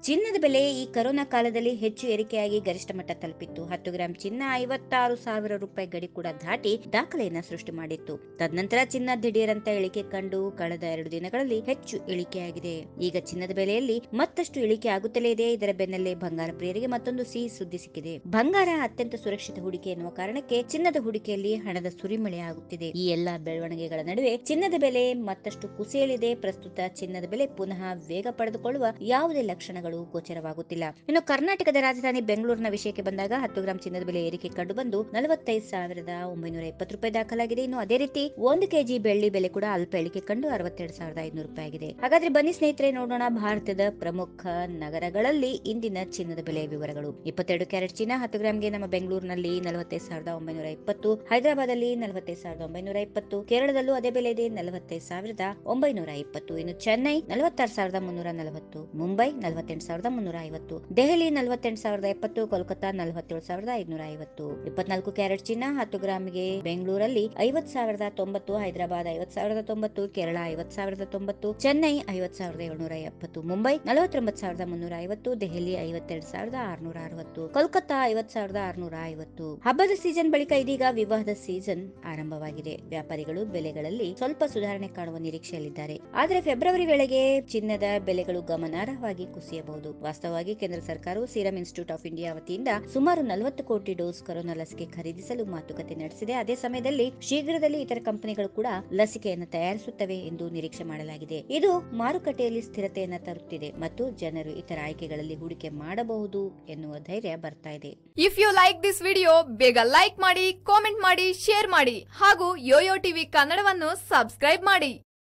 ಚಿನ್ನದ ಬೆಲೆ ಈ ಕೊರೋನಾ ಕಾಲದಲ್ಲಿ ಹೆಚ್ಚು ಏರಿಕೆಯಾಗಿ ಗರಿಷ್ಠ ಮಟ್ಟ ತಲುಪಿತ್ತು ಹತ್ತು ಗ್ರಾಂ ಚಿನ್ನ ಐವತ್ತಾರು ಸಾವಿರ ರೂಪಾಯಿ ಗಡಿ ಕೂಡ ದಾಟಿ ದಾಖಲೆಯನ್ನ ಸೃಷ್ಟಿ ಮಾಡಿತ್ತು ತದನಂತರ ಚಿನ್ನ ದಿಢೀರಂತ ಇಳಿಕೆ ಕಂಡು ಕಳೆದ ಎರಡು ದಿನಗಳಲ್ಲಿ ಹೆಚ್ಚು ಇಳಿಕೆಯಾಗಿದೆ ಈಗ ಚಿನ್ನದ ಬೆಲೆಯಲ್ಲಿ ಮತ್ತಷ್ಟು ಇಳಿಕೆ ಆಗುತ್ತಲೇ ಇದೆ ಇದರ ಬೆನ್ನಲ್ಲೇ ಬಂಗಾರ ಪ್ರಿಯರಿಗೆ ಮತ್ತೊಂದು ಸಿಹಿ ಸುದ್ದಿ ಸಿಕ್ಕಿದೆ ಬಂಗಾರ ಅತ್ಯಂತ ಸುರಕ್ಷಿತ ಹೂಡಿಕೆ ಎನ್ನುವ ಕಾರಣಕ್ಕೆ ಚಿನ್ನದ ಹೂಡಿಕೆಯಲ್ಲಿ ಹಣದ ಸುರಿಮಳೆ ಆಗುತ್ತಿದೆ ಈ ಎಲ್ಲಾ ಬೆಳವಣಿಗೆಗಳ ನಡುವೆ ಚಿನ್ನದ ಬೆಲೆ ಮತ್ತಷ್ಟು ಕುಸಿಯಲಿದೆ ಪ್ರಸ್ತುತ ಚಿನ್ನದ ಬೆಲೆ ಪುನಃ ವೇಗ ಪಡೆದುಕೊಳ್ಳುವ ಯಾವುದೇ ಲಕ್ಷಣಗಳು ಗೋಚರವಾಗುತ್ತಿಲ್ಲ ಇನ್ನು ಕರ್ನಾಟಕದ ರಾಜಧಾನಿ ಬೆಂಗಳೂರಿನ ವಿಷಯಕ್ಕೆ ಬಂದಾಗ ಹತ್ತು ಗ್ರಾಂ ಚಿನ್ನದ ಬೆಲೆ ಏರಿಕೆ ಕಂಡು ಬಂದು ನಲವತ್ತೈದು ಸಾವಿರದ ಒಂಬೈನೂರ ಇಪ್ಪತ್ತು ರೂಪಾಯಿ ದಾಖಲಾಗಿದೆ ಇನ್ನು ಅದೇ ರೀತಿ ಒಂದು ಕೆಜಿ ಬೆಳ್ಳಿ ಬೆಲೆ ಕೂಡ ಅಲ್ಪ ಇಳಿಕೆ ಕಂಡು ಅರವತ್ತೆರಡು ಸಾವಿರದ ಐನೂರು ರೂಪಾಯಿ ಆಗಿದೆ ಹಾಗಾದ್ರೆ ಬನ್ನಿ ಸ್ನೇಹಿತರೆ ನೋಡೋಣ ಭಾರತದ ಪ್ರಮುಖ ನಗರಗಳಲ್ಲಿ ಇಂದಿನ ಚಿನ್ನದ ಬೆಲೆಯ ವಿವರಗಳು ಇಪ್ಪತ್ತೆರಡು ಕ್ಯಾರೆಟ್ ಚಿನ್ನ ಹತ್ತು ಗ್ರಾಂಗೆ ನಮ್ಮ ಬೆಂಗಳೂರಿನಲ್ಲಿ ನಲವತ್ತೈದು ಸಾವಿರದ ಒಂಬೈನೂರ ಇಪ್ಪತ್ತು ಹೈದರಾಬಾದ್ ಅಲ್ಲಿ ನಲವತ್ತೈದು ಸಾವಿರದ ಒಂಬೈನೂರ ಇಪ್ಪತ್ತು ಕೇರಳದಲ್ಲೂ ಅದೇ ಬೆಲೆ ಇದೆ ನಲವತ್ತೈದು ಸಾವಿರದ ಒಂಬೈನೂರ ಇಪ್ಪತ್ತು ಇನ್ನು ಚೆನ್ನೈ ನಲವತ್ತಾರು ಸಾವಿರದ ಮುನ್ನೂರ ನಲವತ್ತು ಮುಂಬೈ ನಲವತ್ತೆಂಟು ಸಾವಿರದ ಮುನ್ನೂರ ಐವತ್ತು ದೆಹಲಿ ನಲವತ್ತೆಂಟು ಸಾವಿರದ ಎಪ್ಪತ್ತು ಕೋಲ್ಕತ್ತಾ ನಲವತ್ತೇಳು ಸಾವಿರದ ಐದುನೂರ ಐವತ್ತು ಇಪ್ಪತ್ನಾಲ್ಕು ಕ್ಯಾರೆಟ್ ಚಿನ್ನ ಹತ್ತು ಗ್ರಾಮ್ಗೆ ಬೆಂಗಳೂರಲ್ಲಿ ಐವತ್ ಸಾವಿರದ ತೊಂಬತ್ತು ಹೈದರಾಬಾದ್ ಐವತ್ ಸಾವಿರದ ತೊಂಬತ್ತು ಕೇರಳ ಐವತ್ ಸಾವಿರದ ತೊಂಬತ್ತು ಚೆನ್ನೈ ಐವತ್ ಸಾವಿರದ ಏಳ್ನೂರ ಎಪ್ಪತ್ತು ಮುಂಬೈ ನಲವತ್ತೊಂಬತ್ತು ಸಾವಿರದ ಮುನ್ನೂರ ಐವತ್ತು ದೆಹಲಿ ಐವತ್ತೆರಡು ಸಾವಿರದ ಆರ್ನೂರ ಅರವತ್ತು ಕೋಲ್ಕತ್ತಾ ಐವತ್ ಸಾವಿರದ ಆರ್ನೂರ ಐವತ್ತು ಹಬ್ಬದ ಸೀಸನ್ ಬಳಿಕ ಇದೀಗ ವಿವಾಹದ ಸೀಸನ್ ಆರಂಭವಾಗಿದೆ ವ್ಯಾಪಾರಿಗಳು ಬೆಲೆಗಳಲ್ಲಿ ಸ್ವಲ್ಪ ಸುಧಾರಣೆ ಕಾಣುವ ನಿರೀಕ್ಷೆಯಲ್ಲಿದ್ದಾರೆ ಆದರೆ ಫೆಬ್ರವರಿ ವೇಳೆಗೆ ಚಿನ್ನದ ಬೆಲೆಗಳು ಗಮನಾರ್ಹವಾಗಿ ಕುಸಿಯಬಹುದು ವಾಸ್ತವವಾಗಿ ಕೇಂದ್ರ ಸರ್ಕಾರವು ಸೀರಂ ಇನ್ಸ್ಟಿಟ್ಯೂಟ್ ಆಫ್ ಇಂಡಿಯಾ ವತಿಯಿಂದ ಸುಮಾರು ನಲವತ್ತು ಕೋಟಿ ಡೋಸ್ ಕೊರೋನಾ ಲಸಿಕೆ ಖರೀದಿಸಲು ಮಾತುಕತೆ ನಡೆಸಿದೆ ಅದೇ ಸಮಯದಲ್ಲಿ ಶೀಘ್ರದಲ್ಲಿ ಇತರ ಕಂಪನಿಗಳು ಕೂಡ ಲಸಿಕೆಯನ್ನು ತಯಾರಿಸುತ್ತವೆ ಎಂದು ನಿರೀಕ್ಷೆ ಮಾಡಲಾಗಿದೆ ಇದು ಮಾರುಕಟ್ಟೆಯಲ್ಲಿ ಸ್ಥಿರತೆಯನ್ನ ತರುತ್ತಿದೆ ಮತ್ತು ಜನರು ಇತರ ಆಯ್ಕೆಗಳಲ್ಲಿ ಹೂಡಿಕೆ ಮಾಡಬಹುದು ಎನ್ನುವ ಧೈರ್ಯ ಬರ್ತಾ ಇದೆ if you like this video ಬೇಗ ಲೈಕ್ ಮಾಡಿ ಕಾಮೆಂಟ್ ಮಾಡಿ ಶೇರ್ ಮಾಡಿ ಹಾಗೂ ಯೋಯೋ ಟಿವಿ ಕನ್ನಡವನ್ನು ಸಬ್ಸ್ಕ್ರೈಬ್ ಮಾಡಿ